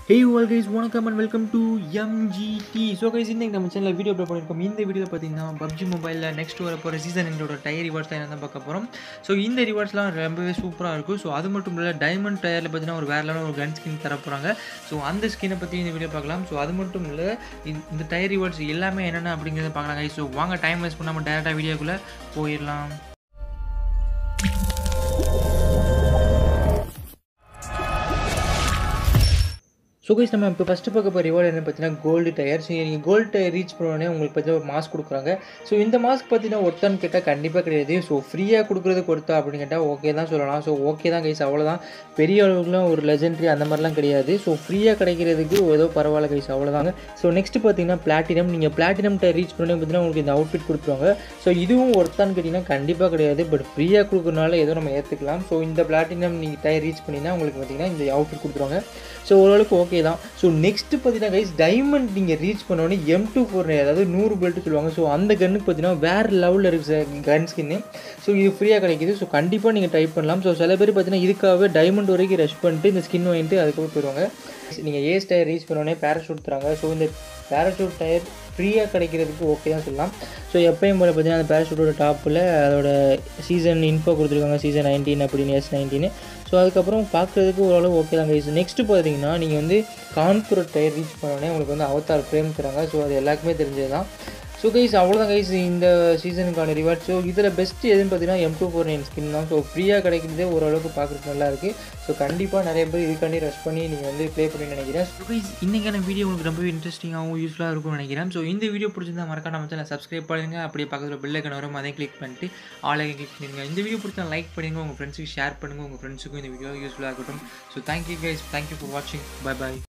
ஹே all guys வணக்கம் and welcome to MGT so guys இன்னைக்கு நம்ம சேனலில் வீடியோ அப்லோட் பண்ணியிருக்கோம் இந்த வீடியோவில் பார்த்தீங்கன்னா பப்ஜி மொபைலில் நெக்ஸ்ட் வர போகிற சீசன் எண்டோட டயர் ரிவார்ட்ஸ் தான் என்ன பார்க்க போகிறோம் ஸோ இந்த ரிவார்ட்ஸ்லாம் ரொம்பவே சூப்பராக இருக்கும் ஸோ அது மட்டும் இல்லை டைமண்ட் டயரில் பார்த்தீங்கன்னா ஒரு வேற லெவலில் ஒரு கன் ஸ்கின் தர போகிறாங்க ஸோ அந்த ஸ்கினை பற்றி இந்த வீடியோ பார்க்கலாம் ஸோ அது மட்டும் இல்லை இந்த- இந்த டயர் ரிவார்ட்ஸ் எல்லாமே என்னென்ன அப்படிங்கிறத பார்க்கலாம் கைஸ் ஸோ வாங்க டைம் வேஸ்ட் பண்ணாமல் டேரெக்டாக வீடியோக்குள்ளே போயிடலாம் ஸோ கைஸ் நம்ம இப்போ ஃபஸ்ட்டு பார்க்க போகிற ரிவார்டு என்ன பார்த்தீங்கன்னா கோல்டு டயர் ஸோ நீங்கள் கோல்டு டயர் ரீச் பண்ணோடனே உங்களுக்கு பார்த்தீங்கன்னா ஒரு மாஸ்க் கொடுக்குறாங்க ஸோ இந்த மாஸ்க் பார்த்தீங்கன்னா ஒருத்தான்னு கேட்டால் கண்டிப்பாக கிடையாது ஸோ ஃப்ரீயாக கொடுக்குறது கொடுத்தா அப்படின்னு கேட்டால் ஓகே தான் சொல்லலாம் ஸோ ஓகே தான் கைஸ் அவ்வளோதான் பெரிய அளவுக்குலாம் ஒரு லெஜெண்ட்ரி அந்த மாதிரிலாம் கிடையாது ஸோ ஃப்ரீயாக கிடைக்கிறதுக்கு ஏதோ பரவாயில்ல கைஸ் அவ்வளோதாங்க ஸோ நெக்ஸ்ட் பார்த்தீங்கன்னா பிளாட்டினம் நீங்கள் பிளாட்டினம் டயர் ரீச் பண்ணோடனே பார்த்தீங்கன்னா உங்களுக்கு இந்த அவுட்ஃபிட் கொடுத்துருவாங்க ஸோ இதுவும் ஒருத்தான்னு கேட்டிங்கன்னா கண்டிப்பாக கிடையாது பட் ஃப்ரீயாக கொடுக்குறனால ஏதோ நம்ம ஏற்றுக்கலாம் ஸோ இந்த பிளாட்டினம் நீங்கள் டயர் ரீச் பண்ணிங்கன்னா உங்களுக்கு பார்த்தீங்கன்னா இந்த அவுட்ஃபிட் கொடுத்துருவாங்க ஸோ ஓரளவுக்கு ஓகே தான் ஸோ நெக்ஸ்ட் பார்த்தீங்கன்னா கைஸ் டைமண்ட் நீங்கள் ரீச் பண்ணோடனே எம் டூ ஃபோர் அதாவது நூறு பெல்ட் சொல்லுவாங்க ஸோ அந்த கன்னுக்கு பார்த்தீங்கன்னா வேறு லெவலில் இருக்குது சார் கன் ஸ்கின்னு ஸோ இது ஃப்ரீயாக கிடைக்குது ஸோ கண்டிப்பாக நீங்கள் ட்ரை பண்ணலாம் ஸோ சில பேர் பார்த்தீங்கன்னா இதுக்காகவே டைமண்ட் வரைக்கும் ரஷ் பண்ணிட்டு இந்த ஸ்கின் வாங்கிட்டு அதுக்கப்புறம் போயிடுவாங்க நீங்கள் ஏ டயர் ரீச் பண்ணோடனே பேராஷூட் தராங்க ஸோ இந்த பேராஷூட் டயர் ஃப்ரீயாக கிடைக்கிறதுக்கு ஓகே தான் சொல்லலாம் ஸோ எப்பயும் போல் பார்த்தீங்கன்னா அந்த பேராஷூட்டோட டாப்பில் அதோட சீசன் இன்ஃபோ கொடுத்துருக்காங்க சீசன் நைன்டீன் அப்படின்னு எஸ் நைன்டீன் ஸோ அதுக்கப்புறம் பார்க்குறதுக்கு ஓரளவு ஓகே தான் கைஸ் நெக்ஸ்ட்டு பார்த்தீங்கன்னா நீங்கள் வந்து கான்குரட் டயர் ரீச் பண்ணோடனே உங்களுக்கு வந்து அவதார் ஃப்ரேம் தராங்க ஸோ அது எல்லாருக்குமே தெரிஞ்சது தான் ஸோ கைஸ் அவ்வளோதான் கைஸ் இந்த சீசனுக்கான ரிவார்ட் ஸோ இதில் பெஸ்ட் எதுன்னு பார்த்தீங்கன்னா M two four nine skin தான் ஸோ ஃப்ரீயாக கிடைக்கிறதே ஓரளவுக்கு பார்க்குறதுக்கு நல்லா இருக்குது ஸோ கண்டிப்பாக நிறைய பேர் இதுக்காண்டி ரஷ் பண்ணி நீங்கள் வந்து ப்ளே பண்ணி நினைக்கிறேன் ஸோ கைஸ் இன்றைக்கான வீடியோ உங்களுக்கு ரொம்பவே இன்ட்ரெஸ்டிங்காகவும் யூஸ்ஃபுல்லாக இருக்கும்னு நினைக்கிறேன் ஸோ இந்த வீடியோ பிடிச்சிருந்தா மறக்காம நம்ம சேனல் சப்ஸ்கிரைப் பண்ணுங்க அப்படியே பக்கத்தில் பெல் ஐக்கன் வரும் அதையும் கிளிக் பண்ணிட்டு ஆலையை கிளிக் பண்ணுங்க இந்த வீடியோ பிடிச்சா லைக் பண்ணுங்க உங்கள் ஃப்ரெண்ட்ஸுக்கு ஷேர் பண்ணுங்கள் உங்கள் ஃப்ரெண்ட்ஸுக்கும் இந்த வீடியோ யூஸ்ஃபுல்லாக இருக்கட்டும் so thank you guys thank you for வாட்சிங் பை பை